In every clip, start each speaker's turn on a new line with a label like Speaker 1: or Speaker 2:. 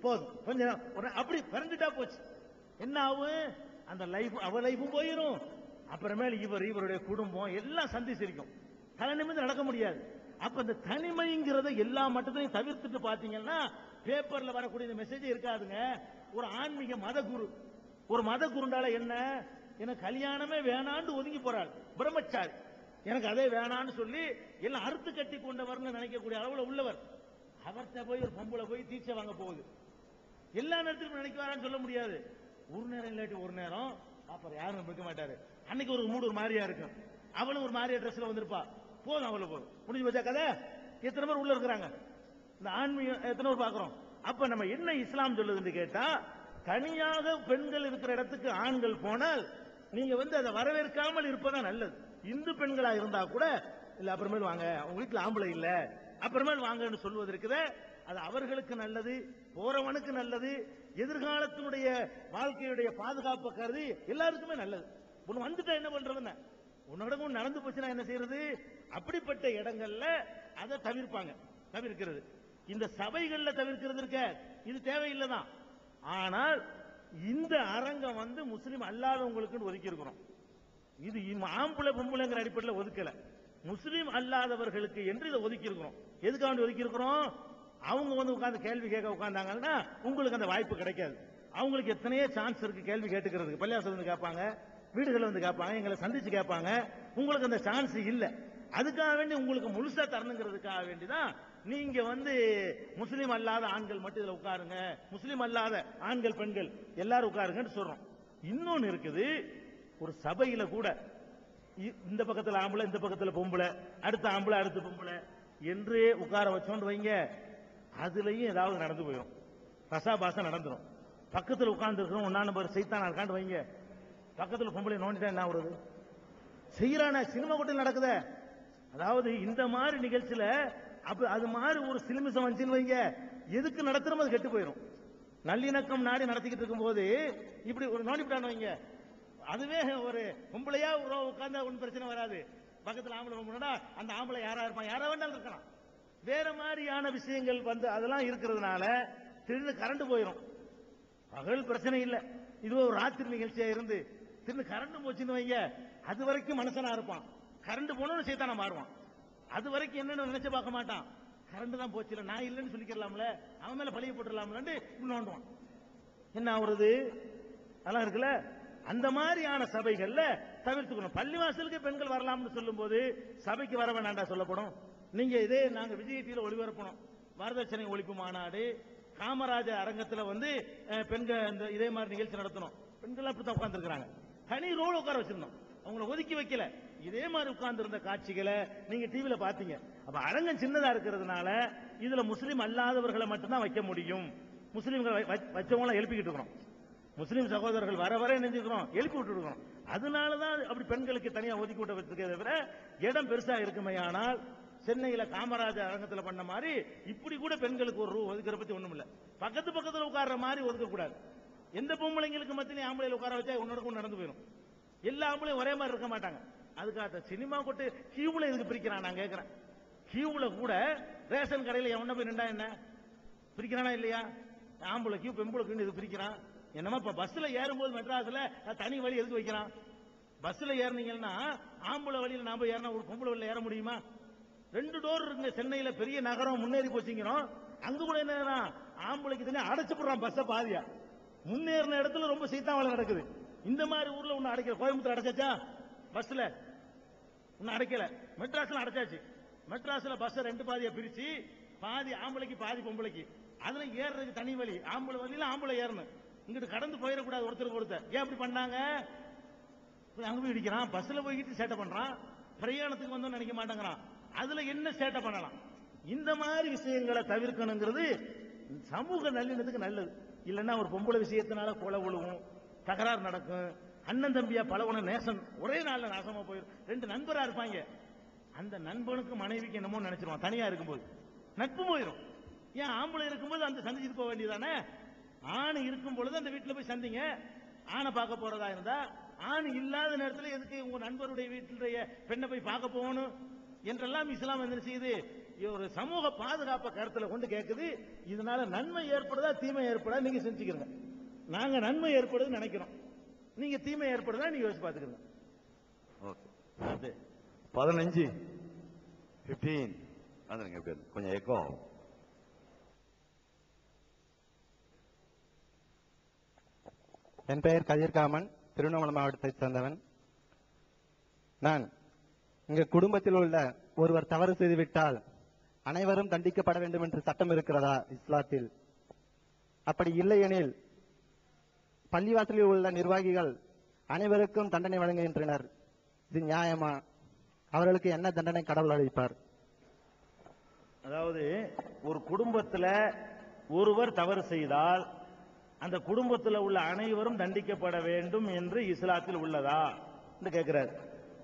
Speaker 1: போதும் கொஞ்ச நேரம் உடனே அப்படி பிறந்துட்டா போச்சு என்ன ஆகும் அந்த லைஃப் அவ லைஃபும் போயிடும் அப்புறமேல இவர் இவருடைய குடும்பம் எல்லாம் சந்திச்சிருக்கும் தலை நிமிர்ந்து நடக்க முடியாது அப்ப இந்த தனிமைங்கிறத எல்லா மட்டத்தையும் தவிர்த்துட்டு பாத்தீங்கன்னா பேப்பர்ல வரக்கூடிய இந்த மெசேஜ் இருக்காதுங்க ஒரு ஆன்மீக மத குரு ஒரு மத குருண்டால என்ன எனக்கு கல்யாணமே வேணான்னு ஒதுங்கி போறாள் பிரம்மச்சாரி எனக்கு அதே வேணான்னு சொல்லி எல்லாம் அறுத்து கட்டி கொண்டவர்னு நினைக்கக்கூடிய அளவுல உள்ளவர் அவர்கிட்ட போய் ஒரு பொம்பளை போய் தீட்சை வாங்க போகுது எல்லா நேரத்திலும் நினைக்குவாரான்னு சொல்ல முடியாது ஒரு நேரம் இல்லாட்டி ஒரு நேரம் அப்புறம் யாரும் இருக்க மாட்டாரு அன்னைக்கு ஒரு மூடு ஒரு மாதிரியா இருக்கும் அவளும் ஒரு மாதிரியா ட்ரெஸ்ல வந்திருப்பா போதும் அவளை போதும் முடிஞ்சு போச்சா கதை எத்தனை பேர் உள்ள இருக்கிறாங்க இந்த ஆன்மீகம் எத்தனை பேர் பாக்குறோம் அப்ப நம்ம என்ன இஸ்லாம் சொல்லுதுன்னு கேட்டா தனியாக பெண்கள் இருக்கிற இடத்துக்கு ஆண்கள் போனால் நீங்க வந்து அதை வரவேற்காமல் இருப்பதா நல்லது இந்து பெண்களா இருந்தா கூட இல்ல அப்புறமேல் வாங்க உங்க வீட்டுல ஆம்பளை இல்ல அப்புறமேல் வாங்கன்னு சொல்வது இருக்குதே அது அவர்களுக்கு நல்லது போறவனுக்கு நல்லது எதிர்காலத்தினுடைய வாழ்க்கையுடைய பாதுகாப்பு கருதி எல்லாருக்குமே நல்லது ஒண்ணு வந்துட்டா என்ன பண்றதுன்னு உன்னோட ஒண்ணு நடந்து போச்சுன்னா என்ன செய்யறது அப்படிப்பட்ட இடங்கள்ல அதை தவிர்ப்பாங்க தவிர்க்கிறது இந்த சபைகள்ல தவிர்க்கிறது இருக்க இது தேவையில்லைதான் ஆனால் இந்த அரங்கம் வந்து முஸ்லிம் அல்லாதவங்களுக்குன்னு ஒதுக்கி இருக்கிறோம் இது இம் ஆம்பளை பொம்பளைங்கிற அடிப்படையில் ஒதுக்கல முஸ்லிம் அல்லாதவர்களுக்கு என்று இதை ஒதுக்கி இருக்கிறோம் எதுக்காக ஒதுக்கி இருக்கிறோம் அவங்க வந்து உட்கார்ந்து கேள்வி கேட்க உட்கார்ந்தாங்கன்னா உங்களுக்கு அந்த வாய்ப்பு கிடைக்காது அவங்களுக்கு எத்தனையோ சான்ஸ் இருக்கு கேள்வி கேட்டுக்கிறதுக்கு பள்ளியாசல் வந்து கேட்பாங்க வீடுகள் வந்து கேட்பாங்க எங்களை சந்திச்சு கேட்பாங்க உங்களுக்கு அந்த சான்ஸ் இல்ல அதுக்காக வேண்டி உங்களுக்கு முழுசா தரணுங்கிறதுக்காக வேண்டிதான் நீங்க வந்து முஸ்லீம் அல்லாத ஆண்கள் மட்டும் இதுல உட்காருங்க முஸ்லீம் அல்லாத ஆண்கள் பெண்கள் எல்லாரும் உட்காருங்கன்னு சொல்றோம் இன்னொன்னு இருக்குது ஒரு சபையில கூட இ- இந்த பக்கத்துல ஆம்பளை இந்த பக்கத்துல பொம்பளை அடுத்த ஆம்பளை அடுத்த பொம்பளை என்று உட்கார வச்சோன்னு வைங்க அதுலயும் ஏதாவது நடந்து போயிடும் ரசாபாசம் நடந்துரும் பக்கத்துல உட்கார்ந்து இருக்கிறோம் ஒன்னா நம்பர் சைத்தானா இருக்காண்டு வைங்க பக்கத்துல பொம்பளை நோண்டிட்டா என்ன ஆகுறது செய்யறான சினிமா கூட்டம் நடக்குதே அதாவது இந்த மாதிரி நிகழ்ச்சியில அப்ப அது மாதிரி ஒரு சிலுமிசம் வந்துச்சுன்னு வைங்க எதுக்கு நடத்துறோம் அது கெட்டு போயிடும் நல்லிணக்கம் நாடி நடத்திக்கிட்டு இருக்கும்போது இப்படி ஒரு நோண்டிவிட்டான்னு வைங்க அதுவே ஒரு பொம்பளையா ஒரு உட்கார்ந்தா ஒன்றும் பிரச்சனை வராது பக்கத்துல ஆம்பளை பொம்பளைனா அந்த ஆம்பளை யாரா இருப்பான் யாரா வேண்டாலும் இருக்கலாம் வேற மாதிரியான விஷயங்கள் வந்து அதெல்லாம் இருக்கிறதுனால திடீர்னு கரண்ட் போயிடும் பகல் பிரச்சனை இல்ல இது ஒரு ராத்திரி நிகழ்ச்சியா இருந்து திடீர்னு கரண்ட் போச்சுன்னு வைங்க அது வரைக்கும் மனுஷனா இருப்பான் கரண்ட் போனோம்னு சைத்தானா மாறுவான் அது வரைக்கும் என்னன்னு நினைச்சு பார்க்க மாட்டான் கரண்ட் தான் போச்சு இல்ல நான் இல்லைன்னு சொல்லிக்கலாம்ல அவன் மேல பழிய போட்டுடலாம்லன்னு இப்படி நோண்டுவான் என்ன ஆகுறது அதெல்லாம் இருக்குல்ல அந்த மாதிரியான சபைகள்ல தவிர்த்துக்கணும் பள்ளிவாசலுக்கு பெண்கள் வரலாம்னு சொல்லும்போது சபைக்கு வர வேண்டாம்டா சொல்லப்படும் நீங்க இதே நாங்க விஜய் டிவில ஒளிபரப்பணும் வரதட்சணை ஒழிப்பு மாநாடு காமராஜர் அரங்கத்துல வந்து அஹ், பெண்கள் இந்த இதே மாதிரி நிகழ்ச்சி நடத்தணும் பெண்கள் அப்படித்தான் உட்கார்ந்துருக்காங்க தனி ரோல் உட்கார வச்சிருந்தோம் அவங்கள ஒதுக்கி வைக்கல இதே மாதிரி உட்கார்ந்து இருந்த காட்சிகளை நீங்க டிவில பாத்தீங்க அப்ப அரங்கம் சின்னதா இருக்கிறதுனால இதுல முஸ்லீம் அல்லாதவர்களை மட்டும்தான் வைக்க முடியும் முஸ்லீம்கள் வ- வ- வச்சவங்கள எழுப்பிக்கிட்டு இருக்கிறோம் முஸ்லீம் சகோதரர்கள் வர வர நினைஞ்சுக்கிறோம் எழுப்பி விட்டு இருக்கிறோம் அதனாலதான் அப்படி பெண்களுக்கு தனியா ஒதுக்கி விட்ட வச்சிருக்கே தவிர இடம் பெருசா இருக்குமே ஆனால் சென்னையில காமராஜர் அரங்கத்துல பண்ண மாதிரி இப்படி கூட பெண்களுக்கு ஒரு ரூ ஒதுக்கிற பத்தி ஒண்ணும் இல்ல பக்கத்து பக்கத்துல உட்கார்ற மாதிரி ஒதுக்க கூடாது எந்த பொம்பளைங்களுக்கு மத்தியிலும் ஆம்பளையில உட்கார வச்சா உன்னோட கூட நடந்து போயிடும் எல்லா ஆம்பளையும் ஒரே மாதிரி இருக்க மாட்டாங்க அதுக்காக சினிமா கொட்டு கியூல எதுக்கு பிரிக்கிறான் நான் கேட்கிறேன் கியூல கூட ரேஷன் கடையில எவன போய் நின்றா என்ன பிரிக்கிறானா இல்லையா ஆம்பளை கியூ பெம்பளை கியூ இது பிரிக்கிறான் என்னமா இப்ப பஸ்ல ஏறும்போது மெட்ராஸ்ல தனி வழி எதுக்கு வைக்கிறான் பஸ்ல ஏறினீங்கன்னா ஆம்பளை வழியில நாம ஏறினா ஒரு பொம்பளை வழியில ஏற முடியுமா ரெண்டு டோர் இருக்குங்க சென்னையில பெரிய நகரம் முன்னேறி போச்சுங்கிறோம் அங்க கூட என்ன ஆம்பளைக்கு தனியா அடைச்சு போடுறான் பஸ்ஸ பாதியா முன்னேறின இடத்துல ரொம்ப சீத்தாவளை நடக்குது இந்த மாதிரி ஊர்ல ஒண்ணு அடைக்கல கோயம்புத்தூர் அடைச்சாச்சா பஸ்ல இன்னும் அடைக்கல மெட்ராஸ்ல அடைச்சாச்சு மெட்ராஸ்ல பஸ் ரெண்டு பாதியா பிரிச்சு பாதி ஆம்பளைக்கு பாதி பொம்பளைக்கு அதுல ஏறுறதுக்கு தனி வழி ஆம்பளை வழியில ஆம்பளை ஏறணும் இங்கிட்டு கடந்து போயிடக்கூடாது ஒருத்தருக்கு ஒருத்தர் ஏன் அப்படி பண்ணாங்க போய் அங்க போய் இடிக்கிறான் பஸ்ல போய்கிட்டு சேட்டை பண்றான் பிரயாணத்துக்கு வந்தோம் நினைக்க மாட்டேங்கிறான் அதுல என்ன சேட்டை பண்ணலாம் இந்த மாதிரி விஷயங்களை தவிர்க்கணுங்கிறது சமூக நல்லிணத்துக்கு நல்லது இல்லைன்னா ஒரு பொம்பளை விஷயத்தினால கொலை விழுவும் தகராறு நடக்கும் அண்ணன் தம்பியா பழகுன நேசம் ஒரே நாள்ல நாசமா போயிடும் ரெண்டு நண்பரா இருப்பாங்க அந்த நண்பனுக்கு மனைவிக்கு என்னமோ நினைச்சிருவான் தனியா இருக்கும்போது நட்பு போயிடும் ஏன் ஆம்பளை இருக்கும்போது அந்த சந்திச்சுட்டு போக வேண்டியதானே ஆண் இருக்கும் பொழுது அந்த வீட்டுல போய் சந்திங்க ஆணை பார்க்க போறதா இருந்தா ஆண் இல்லாத நேரத்துல எதுக்கு உங்க நண்பருடைய வீட்டுடைய பெண்ணை போய் பார்க்க போகணும் என்றெல்லாம் இஸ்லாம் என்ன செய்யுது ஒரு சமூக பாதுகாப்பை கருத்துல கொண்டு கேட்குது இதனால நன்மை ஏற்படுதா தீமை ஏற்படா நீங்க செஞ்சுக்கிறங்க நாங்க நன்மை ஏற்படுதுன்னு நினைக்கிறோம் நீங்க தீமை ஏற்படுதா நீங்க யோசிச்சு பாத்துக்கிறங்க
Speaker 2: ஓகே
Speaker 1: அது
Speaker 2: பதினஞ்சு பிப்டீன் வந்துருங்க இப்படி வந்து. கொஞ்சம் எக்கோ ஆகும்
Speaker 3: என் பெயர் கதிர்காமன் திருவண்ணாமலை மாவட்டத்தைச் சேர்ந்தவன் நான் இங்க குடும்பத்தில் உள்ள ஒருவர் தவறு செய்துவிட்டால் அனைவரும் தண்டிக்கப்பட வேண்டும் என்று சட்டம் இருக்கிறதா இஸ்லாத்தில் அப்படி இல்லையெனில் பள்ளிவாசலில் உள்ள நிர்வாகிகள் அனைவருக்கும் தண்டனை வழங்குகின்றனர் இது நியாயமா அவர்களுக்கு என்ன தண்டனை கடவுள் அளிப்பார்
Speaker 1: அதாவது ஒரு குடும்பத்துல ஒருவர் தவறு செய்தால் அந்த குடும்பத்துல உள்ள அனைவரும் தண்டிக்கப்பட வேண்டும் என்று இஸ்லாத்தில் உள்ளதா என்று கேட்கிறாரு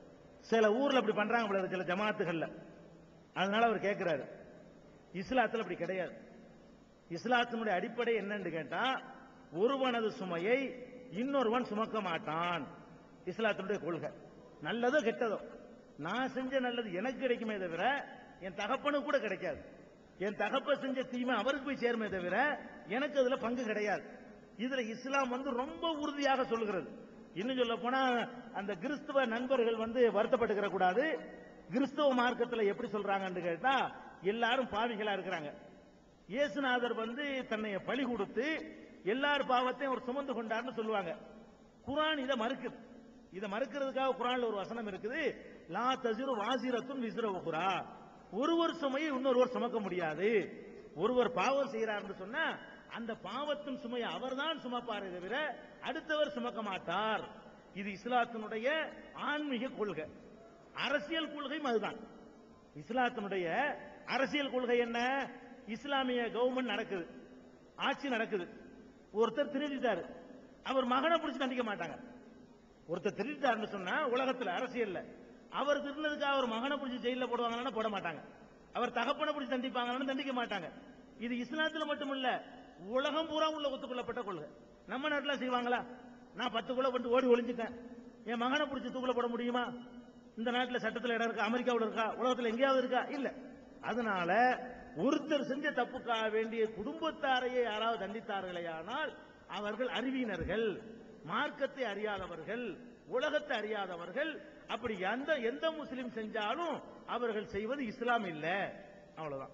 Speaker 1: சில ஊர்ல அப்படி பண்றாங்க போல இருக்கு, சில ஜமாத்துகள்ல அதனால அவர் கேட்கிறாரு இஸ்லாத்துல அப்படி கிடையாது இஸ்லாத்தினுடைய அடிப்படை என்னன்னு கேட்டா ஒருவனது சுமையை இன்னொருவன் சுமக்க மாட்டான் இஸ்லாத்தினுடைய கொள்கை நல்லதோ கெட்டதோ நான் செஞ்ச நல்லது எனக்கு கிடைக்குமே தவிர என் தகப்பனுக்கு கூட கிடைக்காது என் தகப்ப செஞ்ச தீமை அவருக்கு போய் சேருமே தவிர எனக்கு அதுல பங்கு கிடையாது இதுல இஸ்லாம் வந்து ரொம்ப உறுதியாக சொல்லுகிறது இன்னும் சொல்ல போனா அந்த கிறிஸ்துவ நண்பர்கள் வந்து வருத்தப்பட்டுக்கிற கூடாது கிறிஸ்துவ மார்க்கத்துல எப்படி சொல்றாங்கன்னு கேட்டா எல்லாரும் பாவிகளா இருக்கிறாங்க இயேசுநாதர் வந்து தன்னை பழி கொடுத்து எல்லார் பாவத்தையும் அவர் சுமந்து கொண்டார்னு சொல்லுவாங்க குர்ஆன் இதை மறுக்குது இதை மறுக்கிறதுக்காக குர்ஆன்ல ஒரு வசனம் இருக்குது லா தசிரு வாசிரத்துன் விசிற உகுரா ஒருவர் சுமையை இன்னொருவர் சுமக்க முடியாது ஒருவர் பாவம் செய்யறாருன்னு சொன்னா அந்த பாவத்தின் சுமையை அவர்தான் சுமப்பாரே தவிர அடுத்தவர் சுமக்க மாட்டார் இது இஸ்லாத்தினுடைய ஆன்மீக கொள்கை அரசியல் கொள்கையும் அதுதான் இஸ்லாத்தினுடைய அரசியல் கொள்கை என்ன இஸ்லாமிய கவர்மெண்ட் நடக்குது ஆட்சி நடக்குது ஒருத்தர் திருடிட்டாரு அவர் மகனை பிடிச்சு தண்டிக்க மாட்டாங்க ஒருத்தர் திருடிட்டாருன்னு சொன்னா உலகத்துல அரசியல்ல அவர் திருடினதுக்கு அவர் மகனை பிடிச்சி ஜெயில போடுவாங்கன்னா போட மாட்டாங்க அவர் தகப்பனை பிடிச்சி தண்டிப்பாங்கன்னு தண்டிக்க மாட்டாங்க இது இஸ்லாத்துல மட்டும் இல்ல உலகம் பூரா உள்ள ஒத்துக்கொள்ளப்பட்ட கொள்கை நம்ம நாட்டுல செய்வாங்களா நான் பத்து கொலை பண்ணிட்டு ஓடி ஒளிஞ்சிட்டேன் என் மகனை பிடிச்சி தூக்கில போட முடியுமா இந்த நாட்டுல சட்டத்துல இடம் இருக்கா அமெரிக்காவில் இருக்கா உலகத்துல எங்கேயாவது இருக்கா இல்ல அதனால ஒருத்தர் செஞ்ச தப்புக்காக வேண்டிய குடும்பத்தாரையே யாராவது தண்டித்தார்களேயானால் அவர்கள் அறிவியினர்கள் மார்க்கத்தை அறியாதவர்கள் உலகத்தை அறியாதவர்கள் அப்படி எந்த எந்த முஸ்லிம் செஞ்சாலும் அவர்கள் செய்வது இஸ்லாம் இல்ல அவ்வளவுதான்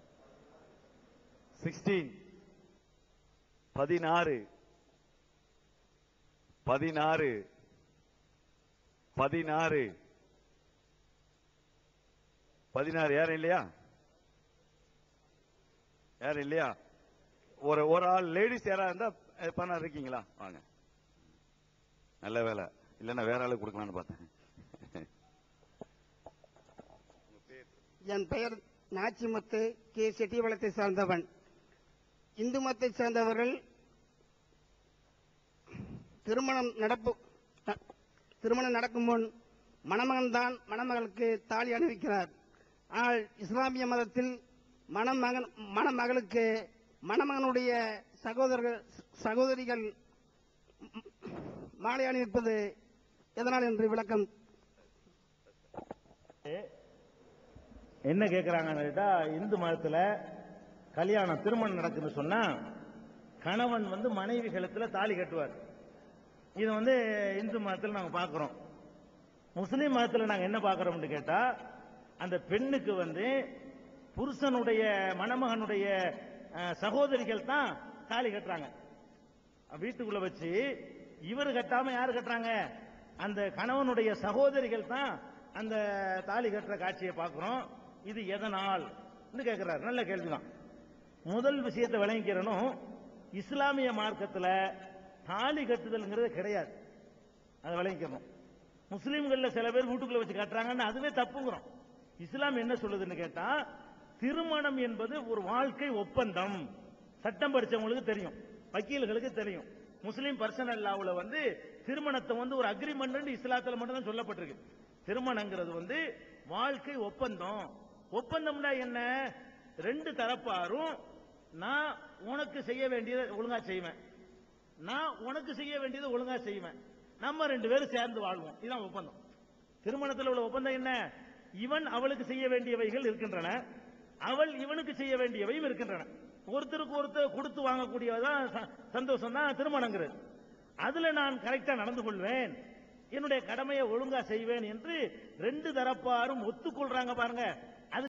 Speaker 2: சிக்ஸ்டீன் பதினாறு பதினாறு பதினாறு பதினாறு யாரும் இல்லையா யாரும் இல்லையா ஒரு ஒரு ஆள் லேடிஸ் யாரா இருந்தா அஹ், பதினாறு இருக்கீங்களா வாங்க நல்ல வேலை இல்லைன்னா வேற ஆளுக்கு கொடுக்கலாம்னு பார்த்தேன்
Speaker 4: என் பெயர் நாச்சிமுத்து கே செட்டிவளத்தை சார்ந்தவன் இந்து மதத்தை சேர்ந்தவர்கள் திருமணம் நடப்பு ந- திருமணம் நடக்கும் முன் மணமகன் தான் மணமகளுக்கு தாலி அணிவிக்கிறார் ஆனால் இஸ்லாமிய மதத்தில் மணமகன் மணமகளுக்கு மணமகனுடைய சகோதரர்கள் சகோதரிகள் ம், மாலை அணிவிப்பது எதனால் என்று விளக்கம்
Speaker 1: என்ன கேட்கிறாங்கன்னு கேட்டா இந்து மதத்துல கல்யாணம் திருமணம் நடக்குதுன்னு சொன்னா கணவன் வந்து மனைவி கழுத்துல தாலி கட்டுவார் இது வந்து இந்து மதத்துல நாங்க பார்க்கிறோம் முஸ்லீம் மதத்துல நாங்க என்ன பார்க்கிறோம்னு கேட்டா அந்த பெண்ணுக்கு வந்து புருஷனுடைய மணமகனுடைய அஹ், சகோதரிகள் தான் தாலி கட்டுறாங்க வீட்டுக்குள்ள வச்சு இவர் கட்டாம யாரு கட்டுறாங்க அந்த கணவனுடைய சகோதரிகள் தான் அந்த தாலி கட்டுற காட்சியை பார்க்கிறோம் இது எதனால் கேட்கிறார் நல்ல கேள்விதான் முதல் விஷயத்தை விளங்கிக்கிறனும் இஸ்லாமிய மார்க்கத்துல தாலி கட்டுதல்ங்கிறது கிடையாது அதை விளங்கிக்கணும் முஸ்லீம்கள்ல சில பேர் வீட்டுக்குள்ள வச்சு கட்டுறாங்கன்னு அதுவே தப்புங்கிறோம் இஸ்லாம் என்ன சொல்லுதுன்னு கேட்டா திருமணம் என்பது ஒரு வாழ்க்கை ஒப்பந்தம் சட்டம் படிச்சவங்களுக்கு தெரியும் வக்கீல்களுக்கு தெரியும் முஸ்லீம் பர்சனல் லாவுல வந்து திருமணத்தை வந்து ஒரு அக்ரிமெண்ட் இஸ்லாத்துல மட்டும் தான் சொல்லப்பட்டிருக்கு திருமணங்கிறது வந்து வாழ்க்கை ஒப்பந்தம் ஒப்பந்தம்னா என்ன ரெண்டு தரப்பாரும் நான் உனக்கு செய்ய வேண்டியதை ஒழுங்கா செய்வேன் நான் உனக்கு செய்ய வேண்டியதை ஒழுங்கா செய்வேன் நம்ம ரெண்டு பேரும் சேர்ந்து வாழ்வோம் இதுதான் ஒப்பந்தம் திருமணத்தில் உள்ள ஒப்பந்தம் என்ன இவன் அவளுக்கு செய்ய வேண்டியவைகள் இருக்கின்றன அவள் இவனுக்கு செய்ய வேண்டியவையும் இருக்கின்றன ஒருத்தருக்கு ஒருத்தர் கொடுத்து வாங்கக்கூடியதான் ச- சந்தோஷம் தான் திருமணங்கிறது அதுல நான் கரெக்டா நடந்து கொள்வேன் என்னுடைய கடமையை ஒழுங்கா செய்வேன் என்று ரெண்டு தரப்பாரும் ஒத்துக்கொள்றாங்க பாருங்க